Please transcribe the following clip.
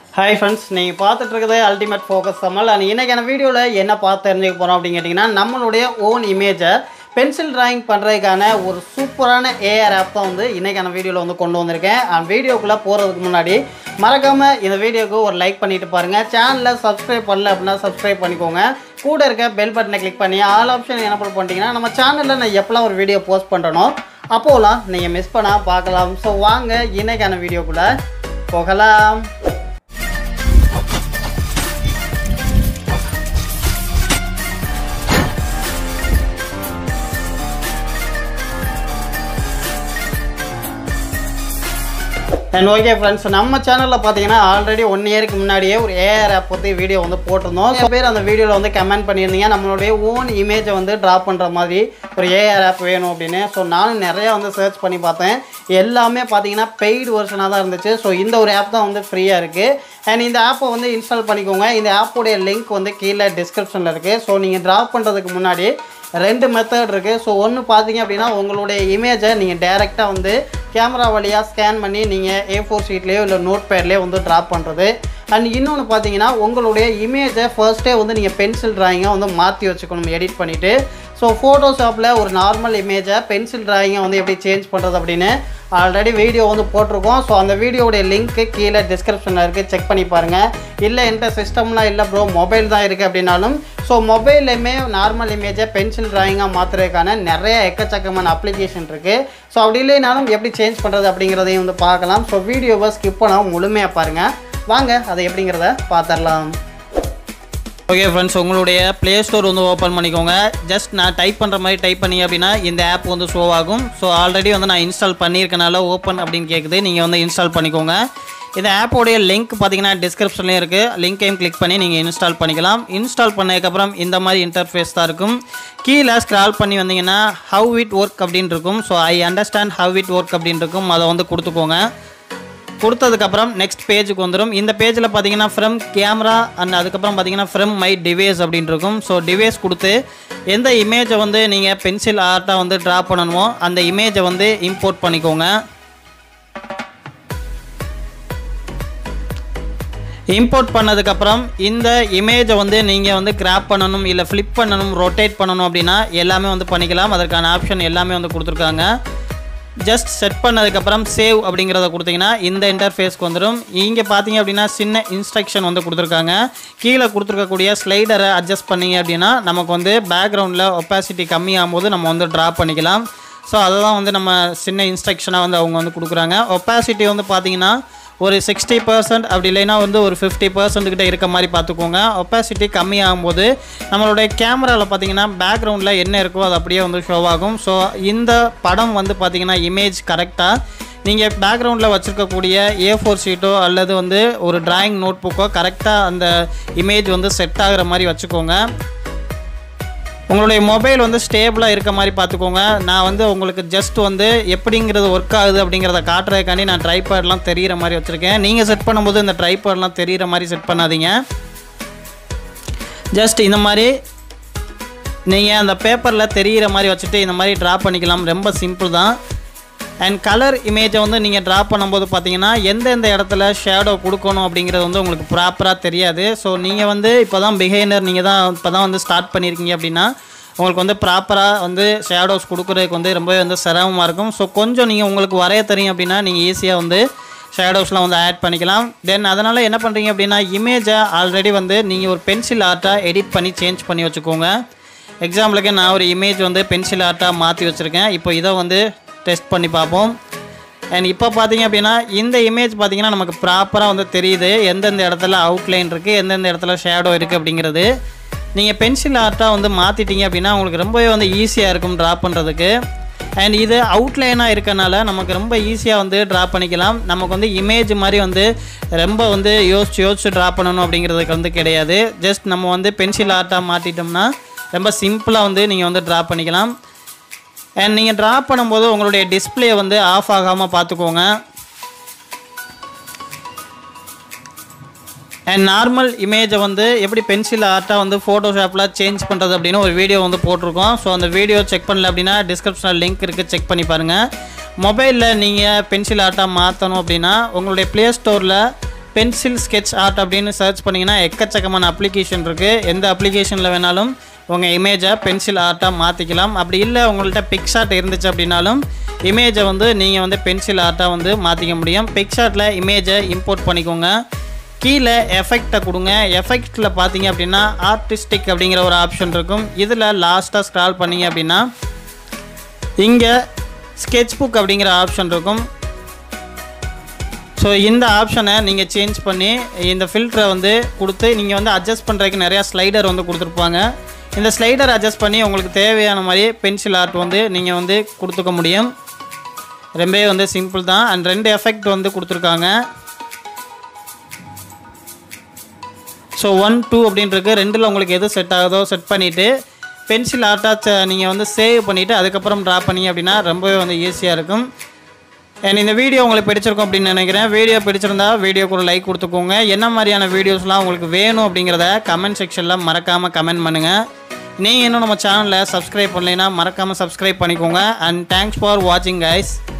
hi friends நீங்கள் பார்த்துட்டு இருக்கிறது அல்டிமேட் ஃபோக்கஸ் சமல் அண்ட் இன்றைக்கான வீடியோவில் என்ன பார்த்து தெரிஞ்சுக்க போகிறோம் அப்படின்னு கேட்டிங்கன்னா நம்மளுடைய ஓன் இமேஜை பென்சில் டிராயிங் பண்ணுறதுக்கான ஒரு சூப்பரான ஏஆர் ஆப் தான் வந்து இன்றைக்கான வீடியோவில் வந்து கொண்டு வந்திருக்கேன் அண்ட் வீடியோக்குள்ளே போகிறதுக்கு முன்னாடி மறக்காமல் இந்த வீடியோக்கு ஒரு லைக் பண்ணிட்டு பாருங்கள் சேனலை சப்ஸ்கிரைப் பண்ணல அப்படின்னா சப்ஸ்கிரைப் பண்ணிக்கோங்க கூட இருக்க பெல் பட்டனை கிளிக் பண்ணி ஆல் ஆப்ஷன் என்ன பண்ணிட்டீங்கன்னா நம்ம சேனலில் நான் எப்போல்லாம் ஒரு வீடியோ போஸ்ட் பண்ணுறனோ அப்போலாம் நீங்கள் மிஸ் பண்ணால் பார்க்கலாம் ஸோ வாங்க இன்றைக்கான வீடியோக்குள்ளே போகலாம் அண்ட் ஓகே ஃப்ரெண்ட்ஸ் நம்ம சேனலில் பார்த்தீங்கன்னா ஆல்ரெடி ஒன் இயருக்கு முன்னாடியே ஒரு ஏஆர் ஆப் பற்றி வீடியோ வந்து போட்டிருந்தோம் சில பேர் அந்த வீடியோவில் வந்து கமெண்ட் பண்ணியிருந்தீங்க நம்மளுடைய ஓன் இமேஜை வந்து ட்ரா பண்ணுற மாதிரி ஒரு ஏஆர் ஆப் வேணும் அப்படின்னு ஸோ நானும் நிறையா வந்து சர்ச் பண்ணி பார்த்தேன் எல்லாமே பார்த்தீங்கன்னா பெய்டு வெர்ஷனாக தான் இருந்துச்சு ஸோ இந்த ஒரு ஆப் தான் வந்து ஃப்ரீயாக இருக்குது அண்ட் இந்த ஆப்பை வந்து இன்ஸ்டால் பண்ணிக்கோங்க இந்த ஆப்போடைய லிங்க் வந்து கீழே டிஸ்கிரிப்ஷனில் இருக்குது ஸோ நீங்கள் ட்ரா பண்ணுறதுக்கு முன்னாடி ரெண்டு மெத்தட் இருக்குது ஸோ ஒன்று பார்த்தீங்க அப்படின்னா உங்களுடைய இமேஜை நீங்கள் டைரெக்டாக வந்து கேமரா வழியாக ஸ்கேன் பண்ணி நீங்கள் ஏ ஃபோர் ஷீட்லேயோ இல்லை நோட் பேட்லேயோ வந்து ட்ராப் பண்ணுறது அண்ட் இன்னொன்று பார்த்தீங்கன்னா உங்களுடைய இமேஜை ஃபர்ஸ்ட்டே வந்து நீங்கள் பென்சில் ட்ராயிங்கை வந்து மாற்றி வச்சுக்கணும் எடிட் பண்ணிவிட்டு ஸோ ஃபோட்டோஷாப்பில் ஒரு நார்மல் இமேஜை பென்சில் ட்ராயிங்கை வந்து எப்படி சேஞ்ச் பண்ணுறது அப்படின்னு ஆல்ரெடி வீடியோ வந்து போட்டிருக்கோம் ஸோ அந்த வீடியோடைய லிங்க்கு கீழே டிஸ்கிரிப்ஷனில் இருக்குது செக் பண்ணி பாருங்கள் இல்லை என்கிட்ட சிஸ்டம்லாம் இல்லை ப்ரோ மொபைல் தான் இருக்குது அப்படின்னாலும் ஸோ மொபைல்லையுமே நார்மல் இமேஜை பென்சில் ட்ராயிங்காக மாற்றுறதுக்கான நிறைய எக்கச்சக்கமான அப்ளிகேஷன் இருக்குது ஸோ அப்படி இல்லைனாலும் எப்படி சேஞ்ச் பண்ணுறது அப்படிங்கிறதையும் வந்து பார்க்கலாம் ஸோ வீடியோவை ஸ்கிப் பண்ணாமல் முழுமையாக பாருங்கள் வாங்க அதை எப்படிங்கிறத பார்த்துடலாம் ஓகே ஃப்ரெண்ட்ஸ் உங்களுடைய ப்ளே ஸ்டோர் வந்து ஓப்பன் பண்ணிக்கோங்க ஜஸ்ட் நான் டைப் பண்ணுற மாதிரி டைப் பண்ணி அப்படின்னா இந்த ஆப் வந்து ஷோ ஆகும் ஸோ ஆல்ரெடி வந்து நான் இன்ஸ்டால் பண்ணியிருக்கனால ஓப்பன் அப்படின்னு கேட்குது நீங்கள் வந்து இன்ஸ்டால் பண்ணிக்கோங்க இந்த ஆப்போடைய லிங்க் பார்த்தீங்கன்னா டிஸ்கிரிப்ஷன்லேயும் இருக்குது லிங்க்கையும் கிளிக் பண்ணி நீங்கள் இன்ஸ்டால் பண்ணிக்கலாம் இன்ஸ்டால் பண்ணதுக்கப்புறம் இந்த மாதிரி இன்டர்ஃபேஸ் தான் இருக்கும் கீழே ஸ்க்ரால் பண்ணி வந்தீங்கன்னா ஹவ் இட் ஒர்க் அப்படின்னு இருக்கும் so I understand how it work அப்படின்னு இருக்கும் அதை வந்து கொடுத்துக்கோங்க கொடுத்ததுக்கப்புறம் நெக்ஸ்ட் பேஜுக்கு வந்துடும் இந்த பேஜில் பார்த்தீங்கன்னா ஃப்ரம் கேமரா அண்ட் அதுக்கப்புறம் பார்த்தீங்கன்னா ஃப்ரம் மை டிவைஸ் அப்படின்னு இருக்கும் ஸோ டிவைஸ் கொடுத்து எந்த இமேஜை வந்து நீங்கள் பென்சில் ஆர்ட்டாக வந்து ட்ரா பண்ணணுமோ அந்த இமேஜை வந்து இம்போர்ட் பண்ணிக்கோங்க இம்போர்ட் பண்ணதுக்கப்புறம் இந்த இமேஜை வந்து நீங்கள் வந்து கிராப் பண்ணணும் இல்லை ஃப்ளிப் பண்ணணும் ரொட்டேட் பண்ணணும் அப்படின்னா எல்லாமே வந்து பண்ணிக்கலாம் அதற்கான ஆப்ஷன் எல்லாமே வந்து கொடுத்துருக்காங்க ஜஸ்ட் செட் பண்ணதுக்கப்புறம் சேவ் அப்படிங்கிறத கொடுத்தீங்கன்னா இந்த இன்டர்ஃபேஸ்க்கு வந்துடும் இங்கே பார்த்தீங்க அப்படின்னா சின்ன இன்ஸ்ட்ரக்ஷன் வந்து கொடுத்துருக்காங்க கீழே கொடுத்துருக்கக்கூடிய ஸ்லைடரை அட்ஜஸ்ட் பண்ணீங்க அப்படின்னா நமக்கு வந்து பேக்ரவுண்டில் ஒப்பாசிட்டி கம்மியாகும் போது நம்ம வந்து ட்ரா பண்ணிக்கலாம் ஸோ அதை தான் வந்து நம்ம சின்ன இன்ஸ்ட்ரக்ஷனாக வந்து அவங்க வந்து கொடுக்குறாங்க ஒப்பாசிட்டி வந்து பார்த்தீங்கன்னா ஒரு சிக்ஸ்டி பர்சன்ட் அப்படி இல்லைன்னா வந்து ஒரு ஃபிஃப்டி பர்சன்ட் கிட்ட இருக்க மாதிரி பார்த்துக்கோங்க ஒப்பாசிட்டி கம்மியாகும்போது நம்மளுடைய கேமராவில் பார்த்தீங்கன்னா பேக்ரவுண்டில் என்ன இருக்கோ அது அப்படியே வந்து ஷோ ஆகும் ஸோ இந்த படம் வந்து பார்த்தீங்கன்னா இமேஜ் கரெக்டாக நீங்கள் பேக்ரவுண்டில் வச்சுருக்கக்கூடிய ஏ ஃபோர் ஷீட்டோ அல்லது வந்து ஒரு டிராயிங் நோட் புக்கோ கரெக்டாக அந்த இமேஜ் வந்து செட் ஆகிற மாதிரி வச்சுக்கோங்க உங்களுடைய மொபைல் வந்து ஸ்டேபிளாக இருக்க மாதிரி பார்த்துக்கோங்க நான் வந்து உங்களுக்கு ஜஸ்ட் வந்து எப்படிங்கிறது ஒர்க் ஆகுது அப்படிங்கிறத காட்டுறதுக்காண்டி நான் ட்ரைபேட்லாம் தெரிகிற மாதிரி வச்சுருக்கேன் நீங்கள் செட் பண்ணும்போது இந்த ட்ரைபேட்லாம் தெரிகிற மாதிரி செட் பண்ணாதீங்க ஜஸ்ட் இந்த மாதிரி நீங்கள் அந்த பேப்பரில் தெரிகிற மாதிரி வச்சுட்டு இந்த மாதிரி ட்ரா பண்ணிக்கலாம் ரொம்ப சிம்பிள் தான் அண்ட் கலர் இமேஜை வந்து நீங்கள் ட்ரா பண்ணும்போது பார்த்தீங்கன்னா எந்தெந்த இடத்துல ஷேடோ கொடுக்கணும் அப்படிங்கிறது வந்து உங்களுக்கு ப்ராப்பராக தெரியாது ஸோ நீங்கள் வந்து இப்போ தான் பிஹைனர் நீங்கள் தான் இப்போ தான் வந்து ஸ்டார்ட் பண்ணியிருக்கீங்க அப்படின்னா உங்களுக்கு வந்து ப்ராப்பராக வந்து ஷேடோஸ் கொடுக்குறதுக்கு வந்து ரொம்பவே வந்து சிரமமாக இருக்கும் ஸோ கொஞ்சம் நீங்கள் உங்களுக்கு வரைய தெரியும் அப்படின்னா நீங்கள் ஈஸியாக வந்து ஷேடோஸ்லாம் வந்து ஆட் பண்ணிக்கலாம் தென் அதனால் என்ன பண்ணுறீங்க அப்படின்னா இமேஜை ஆல்ரெடி வந்து நீங்கள் ஒரு பென்சில் ஆர்ட்டாக எடிட் பண்ணி சேஞ்ச் பண்ணி வச்சுக்கோங்க எக்ஸாம்பிளுக்கு நான் ஒரு இமேஜ் வந்து பென்சில் ஆர்ட்டாக மாற்றி வச்சுருக்கேன் இப்போ இதை வந்து டெஸ்ட் பண்ணி பார்ப்போம் அண்ட் இப்போ பார்த்தீங்க அப்படின்னா இந்த இமேஜ் பார்த்தீங்கன்னா நமக்கு ப்ராப்பராக வந்து தெரியுது எந்தெந்த இடத்துல அவுட்லைன் இருக்குது எந்தெந்த இடத்துல ஷேடோ இருக்குது அப்படிங்கிறது நீங்கள் பென்சில் ஆர்ட்டாக வந்து மாற்றிட்டீங்க அப்படின்னா உங்களுக்கு ரொம்பவே வந்து ஈஸியாக இருக்கும் ட்ரா பண்ணுறதுக்கு அண்ட் இது அவுட்லைனாக இருக்கனால நமக்கு ரொம்ப ஈஸியாக வந்து ட்ரா பண்ணிக்கலாம் நமக்கு வந்து இமேஜ் மாதிரி வந்து ரொம்ப வந்து யோசிச்சு யோசிச்சு ட்ரா பண்ணணும் அப்படிங்கிறதுக்கு வந்து கிடையாது ஜஸ்ட் நம்ம வந்து பென்சில் ஆர்ட்டாக மாற்றிட்டோம்னா ரொம்ப சிம்பிளாக வந்து நீங்கள் வந்து ட்ரா பண்ணிக்கலாம் அண்ட் நீங்கள் ட்ரா பண்ணும்போது உங்களுடைய டிஸ்பிளே வந்து ஆஃப் ஆகாமல் பார்த்துக்கோங்க அண்ட் நார்மல் இமேஜை வந்து எப்படி பென்சில் ஆர்ட்டாக வந்து ஃபோட்டோஷாப்பில் சேஞ்ச் பண்ணுறது அப்படின்னு ஒரு வீடியோ வந்து போட்டிருக்கோம் ஸோ அந்த வீடியோ செக் பண்ணல அப்படின்னா டிஸ்கிரிப்ஷனில் லிங்க் இருக்குது செக் பண்ணி பாருங்கள் மொபைலில் நீங்கள் பென்சில் ஆர்ட்டாக மாற்றணும் அப்படின்னா உங்களுடைய ப்ளே ஸ்டோரில் பென்சில் ஸ்கெட்ச் ஆர்ட் அப்படின்னு சர்ச் பண்ணிங்கன்னா எக்கச்சக்கமான அப்ளிகேஷன் இருக்குது எந்த அப்ளிகேஷனில் வேணாலும் உங்கள் இமேஜை பென்சில் ஆர்ட்டாக மாற்றிக்கலாம் அப்படி இல்லை உங்கள்கிட்ட பிக்ஷாட் இருந்துச்சு அப்படின்னாலும் இமேஜை வந்து நீங்கள் வந்து பென்சில் ஆர்ட்டாக வந்து மாற்றிக்க முடியும் பிக்ஷாட்டில் இமேஜை இம்போர்ட் பண்ணிக்கோங்க கீழே எஃபெக்டை கொடுங்க எஃபெக்டில் பார்த்தீங்க அப்படின்னா ஆர்டிஸ்டிக் அப்படிங்கிற ஒரு ஆப்ஷன் இருக்கும் இதில் லாஸ்ட்டாக ஸ்க்ரால் பண்ணீங்க அப்படின்னா இங்கே sketch புக் அப்படிங்கிற ஆப்ஷன் இருக்கும் ஸோ இந்த ஆப்ஷனை நீங்கள் சேஞ்ச் பண்ணி இந்த ஃபில்டரை வந்து கொடுத்து நீங்கள் வந்து அட்ஜஸ்ட் பண்ணுறதுக்கு நிறையா ஸ்லைடர் வந்து கொடுத்துருப்பாங்க இந்த ஸ்லைடர் அட்ஜஸ்ட் பண்ணி உங்களுக்கு தேவையான மாதிரி பென்சில் ஆர்ட் வந்து நீங்கள் வந்து கொடுத்துக்க முடியும் ரொம்பவே வந்து சிம்பிள் தான் அண்ட் ரெண்டு எஃபெக்ட் வந்து கொடுத்துருக்காங்க ஸோ ஒன் டூ அப்படின்றது ரெண்டில் உங்களுக்கு எது செட் ஆகுதோ செட் பண்ணிவிட்டு பென்சில் ஆர்ட்டாக நீங்கள் வந்து சேவ் பண்ணிவிட்டு அதுக்கப்புறம் ட்ரா பண்ணீங்க அப்படின்னா ரொம்பவே வந்து ஈஸியாக இருக்கும் அண்ட் இந்த வீடியோ உங்களுக்கு பிடிச்சிருக்கும் அப்படின்னு நினைக்கிறேன் வீடியோ பிடிச்சிருந்தா வீடியோக்கு ஒரு லைக் கொடுத்துக்கோங்க என்ன மாதிரியான வீடியோஸ்லாம் உங்களுக்கு வேணும் அப்படிங்கிறத கமெண்ட் செக்ஷனில் மறக்காமல் கமெண்ட் பண்ணுங்கள் நீங்கள் இன்னும் நம்ம சேனலில் சப்ஸ்கிரைப் பண்ணலைன்னா மறக்காமல் சப்ஸ்கிரைப் பண்ணிக்கோங்க அண்ட் தேங்க்ஸ் ஃபார் வாட்சிங் கைஸ்